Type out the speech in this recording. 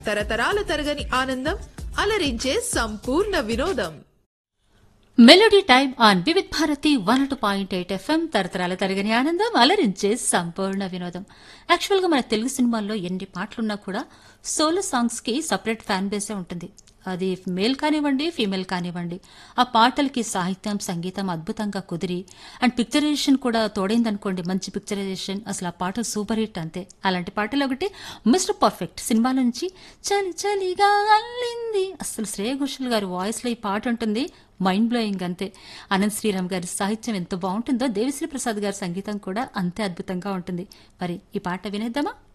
తరతరాల తరగని ఆనందం అలరించే సంపూర్ణ వినోదం melody time on Vividh Bharati one two point eight FM తరతరాల తరగని ఆనందం అలరించే సంపూర్ణ వినోదం యాక్చువల్ గా మన తెలుగు సినిమాల్లో ఎన్ని పాటలున్నా కూడా సోలో సాంగ్స్ కి సపరేట్ ఫ్యాన్ బేసే ఉంటుంది అది మేల్ కానివ్వండి ఫీమేల్ కానివ్వండి ఆ పాటలకి సాహిత్యం సంగీతం అద్భుతంగా కుదిరి అండ్ పిక్చరైజేషన్ కూడా తోడైందనుకోండి మంచి పిక్చరైజేషన్ అసలు ఆ పాట సూపర్ హిట్ అంతే అలాంటి పాటలు ఒకటి మిస్టర్ పర్ఫెక్ట్ సినిమా నుంచి చలి చలిగా అల్లింది అసలు శ్రేయ ఘోషల్ గారి వాయిస్ లో ఈ పాట ఉంటుంది మైండ్ బ్లోయింగ్ అంతే అనంత్ శ్రీరామ్ గారి సాహిత్యం ఎంత బాగుంటుందో దేవిశ్రీ ప్రసాద్ గారి సంగీతం కూడా అంతే అద్భుతంగా ఉంటుంది మరి ఈ పాట వినేద్దామా